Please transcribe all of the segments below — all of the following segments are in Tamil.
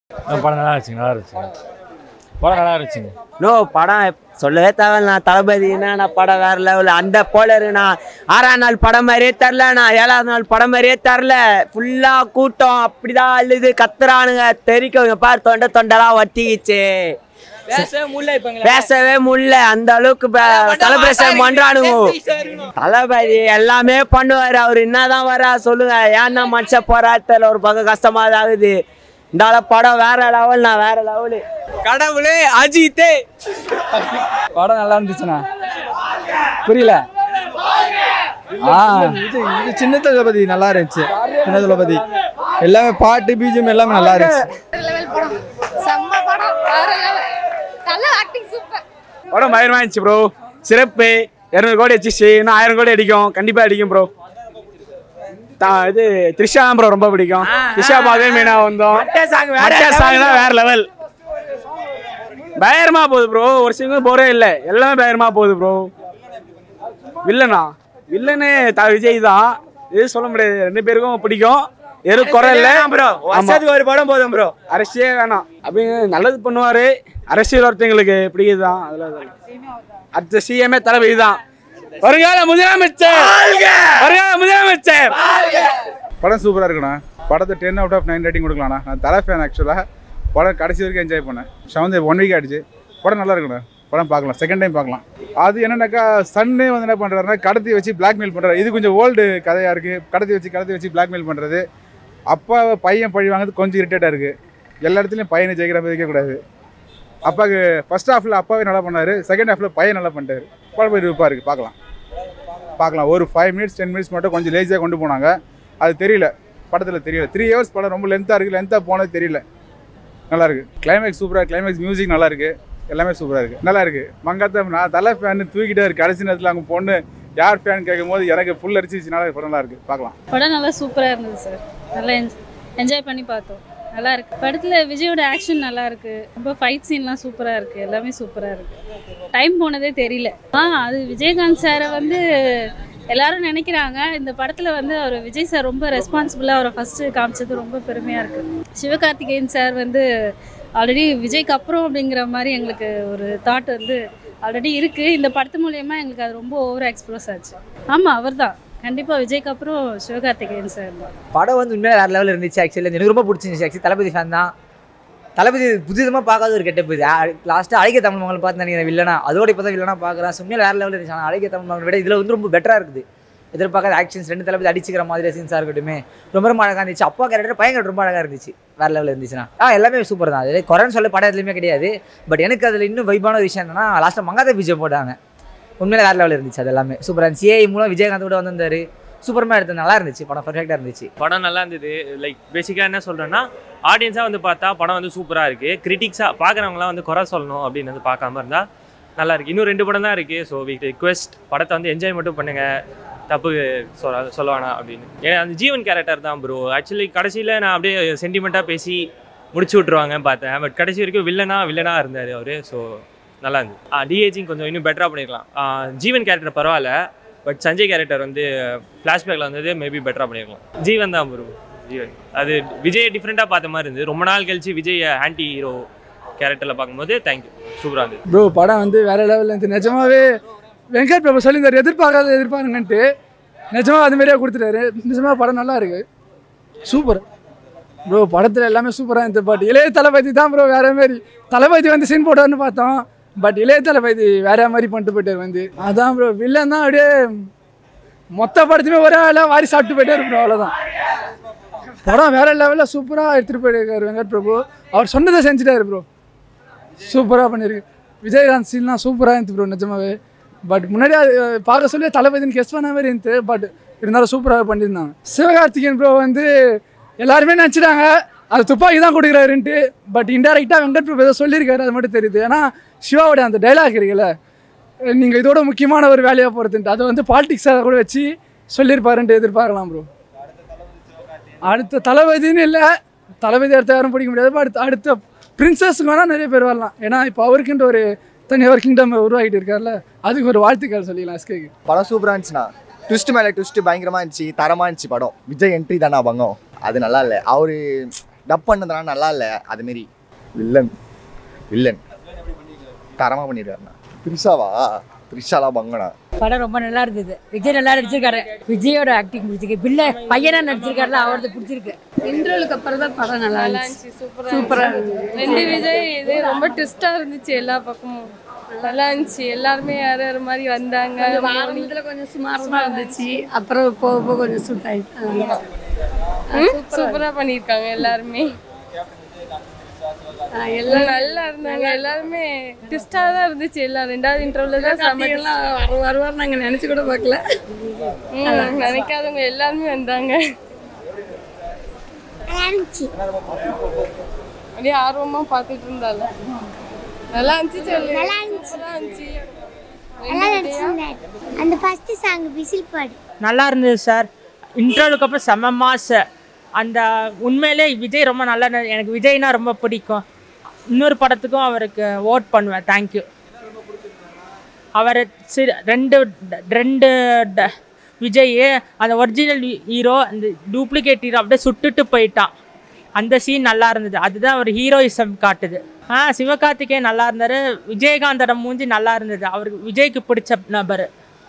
படம் நல்லா இருந்துச்சுங்க நல்லா இருந்துச்சுங்க படம் நல்லா இருந்துச்சுங்க நோ படம் சொல்லவே தேவையில்லண்ணா தளபதினா படம் வேற லெவல் அந்த போல இருக்குண்ணா ஆறாம் நாள் படம் மாதிரியே தரலண்ணா ஏழாவது நாள் படம் மாதிரியே தரல ஃபுல்லா கூட்டம் அப்படிதான் அழுது கத்துறானுங்க தெரிக்கவங்க பார் தொண்டை தொண்டெல்லாம் வட்டிக்கிச்சு பேசவே முடியல அந்த அளவுக்கு செலிப்ரேஷன் பண்றானுங்க தளபதி எல்லாமே பண்ணுவாரு அவர் என்னதான் வரா சொல்லுங்க ஏன்னா மனுஷன் போராட்டத்தில் ஒரு பக்கம் கஷ்டமா தான் ஆகுது இந்த ஆள படம் வேற லெவல் நான் வேற லெவலு கடவுளே அஜித்தே படம் நல்லா இருந்துச்சுண்ணா புரியல ஆ இது இது சின்ன தளபதி நல்லா இருந்துச்சு சின்ன தளபதி எல்லாமே பாட்டு பிஜிஎம் எல்லாமே நல்லா இருந்துச்சு லெவல் படம் செம்ம படம் வேற லெவல் நல்ல ஆக்டிங் சூப்பர் படம் பயங்கரமா இருந்துச்சு ப்ரோ சிறப்பு இரநூறு கோடி வச்சுச்சு இன்னும் ஆயிரம் கோடி அடிக்கும் கண்டிப்பா அடிக்கும் ப்ரோ இது த்ரிஷா தான் ப்ரோ ரொம்ப பிடிக்கும் த்ரிஷா பார்க்கவே மெயினா வந்தோம் மட்ட சாங் தான் வேற லெவல் பயங்கரமா போகுது ப்ரோ ஒரு சிங்கும் போரே இல்லை எல்லாமே பயங்கரமா போகுது ப்ரோ வில்லனா வில்லனு த விஜய் தான் இது சொல்ல முடியாது ரெண்டு பேருக்கும் பிடிக்கும் எதுவும் குறை இல்லை ப்ரோ வருஷத்துக்கு ஒரு படம் போதும் ப்ரோ அரசியே வேணாம் அப்படி நல்லது பண்ணுவாரு அரசியல் ஒருத்தங்களுக்கு பிடிக்குதுதான் அதுல அடுத்த சிஎம்ஏ தளபதி தான் வருங்கால முதலமைச்சர் வருங்கால முதலமைச்சர் படம் சூப்பராக இருக்குண்ணா படத்தை ten out of nine rating கொடுக்கலாம்ண்ணா நான் தலை ஃபேன் ஆக்சுவலாக படம் கடைசி வரைக்கும் என்ஜாய் பண்ணேன் செவன்த் ஒன் வீக் ஆயிடுச்சு படம் நல்லா இருக்குண்ணா படம் பார்க்கலாம் செகண்ட் டைம் பார்க்கலாம் அது என்னன்னாக்கா சன்னே வந்து என்ன பண்ணுறாருன்னா கடத்தி வச்சு பிளாக்மெயில் பண்ணுறாரு இது கொஞ்சம் ஓல்டு கதையாக இருக்குது கடத்தி வச்சு கடத்தி வச்சு பிளாக்மெயில் பண்ணுறது அப்பா பையன் பழி வாங்குறது கொஞ்சம் இரிட்டேட்டாக இருக்குது எல்லா இடத்துலையும் பையனை ஜெயிக்கிற மாதிரி வைக்கக்கூடாது அப்பாவுக்கு ஃபர்ஸ்ட் ஹாஃபில் அப்பாவே நல்லா பண்ணார் செகண்ட் ஹாஃபில் பையன் நல்லா பண்ணிட்டாரு படம் போய் இருப்பா இருக்குது பார்க்கலாம் பார்க்கலாம் ஒரு ஃபைவ் மினிட்ஸ் டென் மினிட்ஸ் மட்டும் கொஞ்சம் லேசியாக கொண்டு போனாங்க அது தெரியல படத்தில் தெரியல த்ரீ ஹவர்ஸ் படம் ரொம்ப லென்த்தாக இருக்குது லென்த்தாக போனது தெரியல நல்லா இருக்கு கிளைமேக்ஸ் சூப்பராக கிளைமேக்ஸ் மியூசிக் நல்லா இருக்கு எல்லாமே சூப்பராக இருக்கு நல்லா இருக்கு மங்காத்தம் நான் தலை ஃபேன் தூக்கிட்டே இருக்கு கடைசி நேரத்தில் அங்கே பொண்ணு யார் ஃபேன் கேட்கும் போது எனக்கு ஃபுல் அடிச்சிச்சுனால படம் நல்லா இருக்கு பார்க்கலாம் படம் நல்லா சூப்பராக இருந்தது சார் நல்லா என்ஜாய் பண்ணி பார்த்தோம் நல்லா இருக்கு படத்தில் விஜயோட ஆக்ஷன் நல்லா இருக்கு ரொம்ப ஃபைட் சீன்லாம் சூப்பராக இருக்கு எல்லாமே சூப்பராக இருக்கு டைம் போனதே தெரியல ஆ அது விஜயகாந்த் சாரை வந்து எல்லாரும் நினைக்கிறாங்க இந்த படத்தில் வந்து அவர் விஜய் சார் ரொம்ப ரெஸ்பான்சிபிளாக அவரை ஃபஸ்ட்டு காமிச்சது ரொம்ப பெருமையாக இருக்குது சிவகார்த்திகேயன் சார் வந்து ஆல்ரெடி விஜய்க்கு அப்புறம் அப்படிங்கிற மாதிரி எங்களுக்கு ஒரு தாட் வந்து ஆல்ரெடி இருக்குது இந்த படத்து மூலயமா எங்களுக்கு அது ரொம்ப ஓவர் எக்ஸ்ப்ரெஸ் ஆச்சு ஆமாம் அவர் தான் கண்டிப்பாக விஜய்க்கு அப்புறம் சிவகார்த்திகேயன் சார் தான் படம் வந்து உண்மையிலே வேறு லெவலில் இருந்துச்சு ஆக்சுவலி எனக்கு ரொம்ப பிடிச்சிருந்துச்சு ஆக்சுவலி தளபதி ஃபேன் தான் தளபதி புதுவிதமாக பார்க்காத ஒரு கெட்ட போகுது லாஸ்ட்டாக அழகிய தமிழ் மகள் பார்த்து நினைக்கிறேன் வில்லனா அதோட இப்போ தான் வில்லனா பார்க்குறேன் உண்மையில வேறு லெவலில் இருந்துச்சு ஆனால் அழகிய தமிழ் மகள் விட இதில் வந்து ரொம்ப பெட்டராக இருக்குது எதிர்பார்க்காத ஆக்ஷன்ஸ் ரெண்டு தளபதி அடிச்சுக்கிற மாதிரி சீன்ஸாக இருக்கட்டுமே ரொம்ப ரொம்ப அழகாக இருந்துச்சு அப்பா கேரக்டர் பையன் character ரொம்ப அழகாக இருந்துச்சு வேறு லெவலில் இருந்துச்சுன்னா ஆ எல்லாமே சூப்பர் தான் அது குறைன்னு சொல்ல படம் எதுலையுமே கிடையாது பட் எனக்கு அதில் இன்னும் வைபான ஒரு விஷயம் என்னன்னா லாஸ்ட்டாக மங்காத பிஜே போட்டாங்க உண்மையில வேறு லெவலில் இருந்துச்சு அது எல்லாமே சூப்பராக இருந்துச்சு ஏஐ மூலம் விஜயகாந்த் கூட வந்திருந்தாரு சூப்பரமாக எடுத்து நல்லா இருந்துச்சு படம் பர்ஃபெக்டாக இருந்துச்சு படம் நல்லா இருந்தது லைக் பேசிக்காக என்ன சொல்கிறேன்னா ஆடியன்ஸாக வந்து பார்த்தா படம் வந்து சூப்பராக இருக்குது கிரிட்டிக்ஸாக பார்க்குறவங்களாம் வந்து குறை சொல்லணும் அப்படின்னு வந்து பார்க்காம இருந்தால் நல்லா இருக்குது இன்னும் ரெண்டு படம் தான் இருக்குது ஸோ வி ரிக்வெஸ்ட் படத்தை வந்து என்ஜாய் மட்டும் பண்ணுங்கள் தப்பு சொல்ல சொல்ல வேணாம் அப்படின்னு ஏன்னா அந்த ஜீவன் கேரக்டர் தான் ப்ரோ ஆக்சுவலி கடைசியில் நான் அப்படியே சென்டிமெண்ட்டாக பேசி முடிச்சு விட்ருவாங்கன்னு பார்த்தேன் பட் கடைசி வரைக்கும் வில்லனா வில்லனாக இருந்தார் அவர் ஸோ நல்லா இருந்தது டிஏஜிங் கொஞ்சம் இன்னும் பெட்டராக பண்ணியிருக்கலாம் ஆ, ஜீவன் கேரக்டர் பரவாயில்ல பட் சஞ்சய் கேரக்டர் வந்து ஃப்ளாஷ்பேக்கில் வந்தது மேபி பெட்டராக பண்ணியிருக்கலாம் ஜீவன் தான் ப்ரோ ஜீவன் அது விஜய் டிஃப்ரெண்ட்டாக பார்த்த மாதிரி இருந்தது ரொம்ப நாள் கழிச்சு விஜய் ஆன்டி ஹீரோ கேரக்டரில் பார்க்கும்போது தேங்க்யூ சூப்பராக இருந்தது ப்ரோ படம் வந்து வேற லெவலில் இருந்து நிஜமாவே வெங்கட் பிரபு சொல்லியிருந்தார் எதிர்பார்க்காத எதிர்பாருங்கன்ட்டு நிஜமாக அது மாதிரியே கொடுத்துட்டாரு நிஜமாக படம் நல்லா இருக்கு சூப்பர் ப்ரோ படத்தில் எல்லாமே சூப்பராக இருந்துச்சு பட் இளைய தளபதி தான் ப்ரோ வேற மாதிரி தளபதி வந்து சீன் போட்டார்னு பார்த்தோம் பட் இளைய தளபதி வேற மாதிரி பண்ணிட்டு போயிட்டார் வந்து அதான் ப்ரோ வில்லன் தான் அப்படியே மொத்த படத்துமே ஒரே வேலை வாரி சாப்பிட்டு போயிட்டே ப்ரோ அவ்வளோதான் படம் வேற லெவலில் சூப்பராக எடுத்துகிட்டு போயிருக்காரு வெங்கட் பிரபு அவர் சொன்னதை செஞ்சுட்டாரு ப்ரோ சூப்பராக பண்ணியிருக்கு விஜயகாந்த் சீன்லாம் சூப்பராக இருந்துச்சு ப்ரோ நிஜமாவே பட் முன்னாடி அது பார்க்க சொல்லி தளபதினு கெஸ்ட் பண்ண மாதிரி இருந்துச்சு பட் இருந்தாலும் சூப்பராக பண்ணியிருந்தாங்க சிவகார்த்திகேயன் ப்ரோ வந்து எல்லாருமே நினச்சிட்டாங்க அது துப்பாக்கி தான் கொடுக்குறாருன்ட்டு பட் இன்டெரக்டாக வெங்கட் பிரபு ஏதோ சொல்லியிருக்காரு அது மட்டும் தெரியுது ஏன்னா சிவாவோட அந்த டைலாக் இருக்குல்ல நீங்கள் இதோட முக்கியமான ஒரு வேலையாக போகிறதுன்ட்டு அதை வந்து பாலிடிக்ஸாக கூட வச்சு சொல்லியிருப்பாருன்ட்டு எதிர்பார்க்கலாம் ப்ரோ அடுத்த தளபதின்னு இல்லை தளபதி அடுத்த யாரும் பிடிக்க முடியாது but அடுத்த அடுத்த பிரின்சஸ்க்கு வேணால் நிறைய பேர் வரலாம் ஏன்னா இப்போ அவருக்குன்ட்டு ஒரு தனி ஒரு கிங்டம் உருவாகிட்டு இருக்கார்ல அதுக்கு ஒரு வாழ்த்துக்கள் சொல்லிக்கலாம் எஸ்கேக்கு படம் சூப்பராக இருந்துச்சுண்ணா ட்விஸ்ட் மேலே ட்விஸ்ட் பயங்கரமாக இருந்துச்சு தரமாக இருந்துச்சு படம் விஜய் என்ட்ரி தானே பங்கம் அது நல்லா இல்லை அவரு டப் பண்ணதுனால நல்லா இல்லை அதுமாரி வில்லன் வில்லன் தரமாக பண்ணியிருக்காருண்ணா த்ரிஷாவா த்ரிஷாலாம் பங்கனா படம் ரொம்ப நல்லா இருந்தது விஜய் நல்லா நடிச்சிருக்காரு விஜயோட ஆக்டிங் பிடிச்சிருக்கு பிள்ளை பையனா நடிச்சிருக்காருல அவரது பிடிச்சிருக்கு இன்டர்வலுக்கு அப்புறம் தான் படம் நல்லா நல்லா இருந்துச்சு இருந்துச்சு சூப்பரா சூப்பரா இருந்துச்சு ரெண்டு விஜய் இது ரொம்ப ட்விஸ்டா இருந்துச்சு எல்லா பக்கமும் நல்லா இருந்துச்சு எல்லாருமே யார் யார் மாதிரி வந்தாங்க கொஞ்சம் ஆரம்பத்துல கொஞ்சம் சுமாரமா இருந்துச்சு அப்புறம் போக போக கொஞ்சம் சூட் ஆயிடுச்சு சூப்பரா பண்ணிருக்காங்க எல்லாருமே எல்லாம் நல்லா இருந்தாங்க எல்லாருமே ட்விஸ்டா தான் இருந்துச்சு எல்லாம் ரெண்டாவது இன்டர்வியூல தான் செம்ம twist. எல்லாம் வர வருவார் நாங்க நினைச்சு கூட பார்க்கல ம், நினைக்காதவங்க எல்லாருமே வந்தாங்க அப்படியே ஆர்வமா பார்த்துட்டு இருந்தால நல்லா இருந்துச்சு சொல்லு நல்லா இருந்துச்சு. சூப்பரா இருந்துச்சு நல்லா நடிச்சிருந்தாரு அந்த ஃபர்ஸ்ட் சாங் விசில் பாடு நல்லா இருந்தது சார் இன்டர்வலுக்கு அப்புறம் செம்ம மாச அந்த உண்மையிலே விஜய் ரொம்ப நல்லா நடி- எனக்கு விஜய்னா ரொம்ப பிடிக்கும் இன்னொரு படத்துக்கும் அவருக்கு ஓட் பண்ணுவேன் தேங்க்யூ அவர் சி ரெண்டு ட- ரெண்டு ட- விஜய் அந்த ஒரிஜினல் ஹீரோ அந்த டூப்ளிகேட் ஹீரோ அப்படியே சுட்டுட்டு போயிட்டான் அந்த சீன் நல்லா இருந்தது அதுதான் ஒரு ஹீரோயிசம் காட்டுது ஆ சிவகார்த்திகேயன் நல்லா இருந்தார் விஜயகாந்தோட மூஞ்சி நல்லா இருந்தது அவருக்கு விஜய்க்கு பிடிச்ச நபர்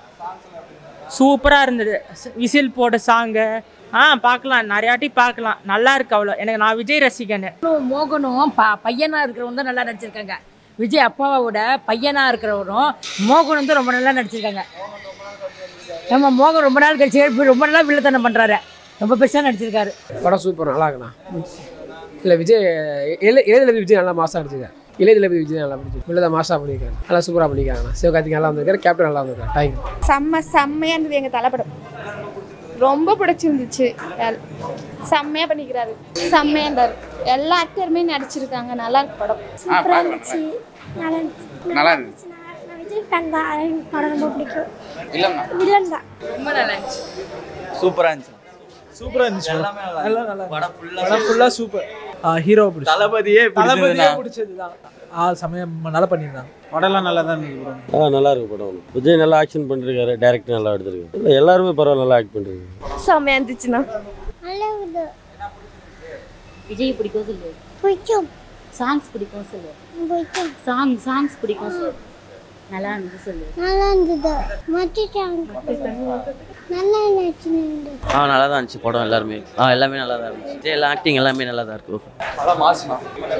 சூப்பராக இருந்தது ஸ்- விசில் போட சாங்கு ஆ பார்க்கலாம் நிறையாட்டி பார்க்கலாம் நல்லா இருக்கு அவ்வளோ எனக்கு நான் விஜய் ரசிகன் மோகனும் ப பையனா இருக்கிறவங்க தான் நல்லா நடிச்சிருக்காங்க விஜய் அப்பாவோட பையனா இருக்கிறவரும் மோகனும் தான் ரொம்ப நல்லா நடிச்சிருக்காங்க நம்ம மோகன் ரொம்ப நாள் கழிச்சு இப்ப ரொம்ப நல்லா வில்லத்தனம் பண்றாரு ரொம்ப பெருசாக நடிச்சிருக்காரு படம் சூப்பர் நல்லா இருக்குண்ணா இல்லை விஜய் இளைய இளையதளபதி விஜய் நல்லா மாசாக நடிச்சிருக்காரு இளையதளபதி விஜய் நல்லா பிடிச்சி இல்லை மாசாக பண்ணியிருக்காரு நல்லா சூப்பராக பண்ணியிருக்காங்க சிவகார்த்திகேயன் நல்லா வந்திருக்காரு கேப்டன் நல்லா வந்திருக்காரு தேங்க்யூ செம்ம செம்மையா இருந்தது எங்க தலைப்படம் ரொம்ப பிடிச்சிருந்துச்சு எல்- செம்மையா பண்ணிக்கிறாரு செம்மையா இருந்தாரு எல்லா ஆக்டருமே நடிச்சிருக்காங்க நல்லா இருக்கு படம் சூப்பரா இருந்துச்சு நல்லா இருந்துச்சு நல்லா இருந்துச்சு நான் விஜய் ஃபேன் தான் அதனால எனக்கு படம் ரொம்ப பிடிக்கும் இல்லைண்ணா வில்லன் தான் ரொம்ப நல்லா இருந்துச்சு சூப்பராக இருந்துச்சு சூப்பரா இருந்துச்சு எல்லாமே நல்லா நல்லா நல்லா படம் ஃபுல்லாக படம் ஃபுல்லா சூப்பர் ஹீரோ பிடிச்சது தளபதியே தளபதியே பிடிச்சதுண்ணா. பிடிச்சதுதான் ஆ சமயம் நல்லா பண்ணியிருந்தாங்க படம்லாம் நல்லா தான் இருந்தது bro. ஆ நல்லா இருக்கு படம் விஜய் நல்லா ஆக்ஷன் பண்ணிருக்காரு டேரக்டர் நல்லா எடுத்திருக்காரு இல்லை எல்லாருமே பரவாயில்ல நல்லா ஆக்ட் பண்ணிருக்காங்க செம்மையா இருந்துச்சுண்ணா நல்லா இருக்குது விஜய் பிடிக்கும் சொல்லு பிடிக்கும் சாங்ஸ் பிடிக்கும் சொல்லு பிடிக்கும் சாங் சாங்ஸ் பிடிக்கும் சொல்லு நல்லா இருந்தது சொல்லு நல்லா இருந்தது மாற்றிட்டாங்க நல்லா இருந்துச்சு ஆ நல்லா தான் இருந்துச்சு படம் எல்லாருமே ஆ எல்லாமே நல்லா தான் இருந்துச்சு எல்லா ஆக்டிங் எல்லாமே நல்லா தான் இருக்கு படம் மாசுண்ணா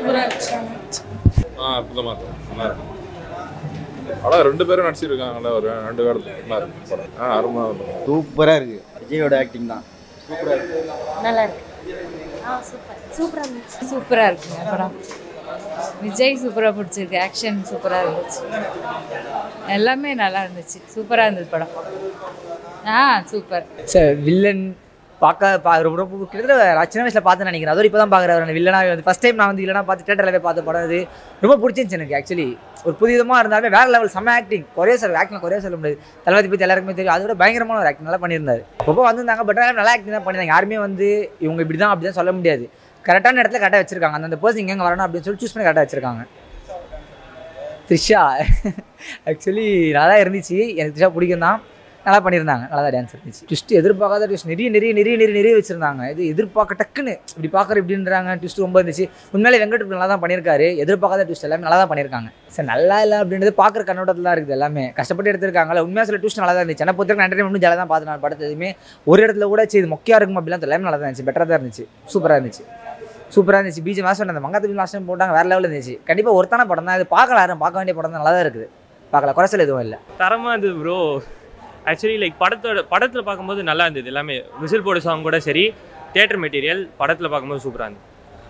ஆ அற்புதமாக இருக்கும் நல்லா இருக்கும் படம் ரெண்டு பேரும் நடிச்சிருக்காங்க நல்லா ஒரு ரெண்டு பேரும் நல்லா இருக்கு படம் ஆ அருமையாக இருக்கும் சூப்பராக இருக்குது விஜயோட ஆக்டிங் தான் சூப்பராக இருக்குது நல்லா இருக்கு ஆ சூப்பர் சூப்பராக இருந்துச்சு சூப்பரா இருக்குங்க படம் விஜய் சூப்பரா பிடிச்சிருக்கு ஆக்ஷன் சூப்பரா இருந்துச்சு எல்லாமே நல்லா இருந்துச்சு சூப்பரா இருந்தது படம் ஆ சூப்பர் சார் வில்லன் பார்க்க பா ரொம்ப ரொம்ப கிட்டத்தட்ட நான் சின்ன வயசில் பார்த்து நினைக்கிறேன் அதோட இப்போ தான் பார்க்குறேன் வில்லனா வந்து ஃபஸ்ட் டைம் நான் வந்து வில்லனா பார்த்து தேட்டரில் போய் பார்த்த படம் இது ரொம்ப பிடிச்சிருந்துச்சு எனக்கு ஆக்சுவலி ஒரு புது விதமாக இருந்தாலுமே வேற லெவல் செம்ம ஆக்டிங் குறைய சார் ஆக்டிங் குறைய சொல்ல முடியாது தளபதி பற்றி எல்லாருக்குமே தெரியும் அதோட பயங்கரமான ஒரு ஆக்டிங் நல்லா பண்ணியிருந்தாரு அப்போ வந்திருந்தாங்க பட் நல்லா ஆக்டிங் தான் பண்ணியிருந்தாங்க யாருமே வந்து இவங்க இப்படி தான் அப்படி தான் சொல்ல முடியாது கரெக்டான இடத்துல கரெக்டாக வச்சிருக்காங்க அந்தந்த பர்சன் எங்கே வரணும் அப்படின்னு சொல்லி சூஸ் பண்ணி கரெக்டாக வச்சிருக்காங்க த்ரிஷா ஆக்சுவலி நல்லா இருந்துச்சு எனக்கு த்ரிஷா பிடிக்கும் தான் நல்லா பண்ணியிருந்தாங்க நல்லா தான் டான்ஸ் இருந்துச்சு ட்விஸ்ட் எதிர்பார்க்காத ட்விஸ்ட் நிறைய நிறைய நிறைய நிறைய நிறைய வச்சிருந்தாங்க இது எதிர்பார்க்க டக்குன்னு இப்படி பார்க்குற இப்படின்றாங்க ட்விஸ்ட் ரொம்ப இருந்துச்சு உண்மையிலே வெங்கட் பிரபு நல்லா தான் பண்ணியிருக்காரு எதிர்பார்க்காத ட்விஸ்ட் எல்லாமே நல்லா தான் பண்ணியிருக்காங்க சரி நல்லா இல்லை அப்படின்றது பார்க்குற கண்ணோட்டத்தில் தான் இருக்குது எல்லாமே கஷ்டப்பட்டு எடுத்திருக்காங்கல்ல உண்மையாக சில ட்விஸ்ட் நல்லா தான் இருந்துச்சு என்ன பொறுத்தவரைக்கும் என்டர்டைன்மெண்ட் ஜாலியாக தான் பார்த்து நான் படத்தை எதுவுமே ஒரு இடத்துல கூட சரி இது மொக்கையாக இருக்கும் அப்படிலாம் எல்லாமே நல்லா தான் இருந்துச்சு பெட்டராக தான் இருந்துச்சு சூப்பராக இருந்துச்சு சூப்பராக இருந்துச்சு பீஜ் மாதம் அந்த மங்காத்து லாஸ்ட் டைம் போட்டாங்க வேறு லெவலில் இருந்துச்சு கண்டிப்பாக ஒருத்தான படம் தான் இது பார்க்கலாம் யாரும் பார்க்க வேண்டிய படம் தான் நல்லா தான் இருக்குது பார்க்கலாம் குறைச்சல் எதுவும் இல்லை தரமாக இருந்தது ப்ரோ ஆக்சுவலி லைக் படத்தோட படத்தில் பார்க்கும்போது நல்லா இருந்தது எல்லாமே விசில் போட சாங் கூட சரி தியேட்டர் மெட்டீரியல் படத்தில் பார்க்கும்போது சூப்பராக இருந்தது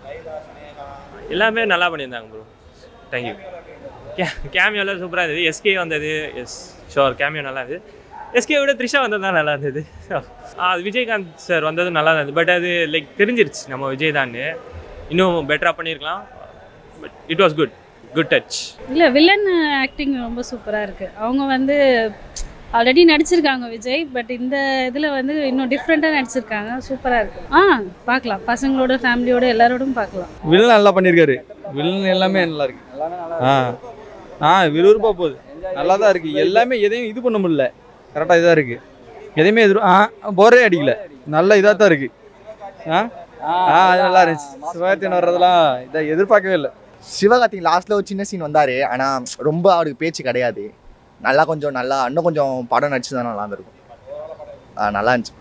எல்லாமே நல்லா பண்ணியிருந்தாங்க ப்ரோ தேங்க்யூ கே கேமியோலாம் சூப்பராக இருந்தது எஸ்கே வந்தது எஸ் ஷோர் கேமியோ நல்லா இருந்தது எஸ்கே விட த்ரிஷா வந்தது தான் நல்லா இருந்தது ஆ, அது விஜயகாந்த் சார் வந்தது நல்லா இருந்தது பட் அது லைக் தெரிஞ்சிருச்சு நம்ம விஜய் தான்னு இன்னும் பெட்டராக பண்ணியிருக்கலாம் but it was good good touch இல்லை வில்லன் ஆக்டிங் ரொம்ப சூப்பராக இருக்குது அவங்க வந்து ஆல்ரெடி நடிச்சிருக்காங்க விஜய் பட் இந்த இதில் வந்து இன்னும் டிஃப்ரெண்ட்டாக நடிச்சிருக்காங்க சூப்பராக இருக்குது ஆ பார்க்கலாம் பசங்களோட ஃபேமிலியோட எல்லாரோடும் பார்க்கலாம் வில்லன் நல்லா பண்ணியிருக்காரு வில்லன் எல்லாமே நல்லா இருக்கு ஆ ஆ விறுவிறுப்பாக போகுது நல்லா தான் இருக்கு எல்லாமே எதையும் இது பண்ண முடியல கரெக்டாக இதாக இருக்கு எதையுமே எதிரும் ஆ போரே அடிக்கல நல்ல இதாக தான் இருக்கு ஆ ஆ அது நல்லா இருந்துச்சு சிவகார்த்தியன் வர்றதெல்லாம் இதை எதிர்பார்க்கவே இல்லை சிவகார்த்திக் லாஸ்ட்ல ஒரு சின்ன சீன் வந்தாரு ஆனா ரொம்ப அவருக்கு பேச்சு கிடையாது நல்லா கொஞ்சம் நல்லா இன்னும் கொஞ்சம் படம் நடிச்சுதான் நல்லா இருந்திருக்கும் ஆ, நல்லா இருந்துச்சு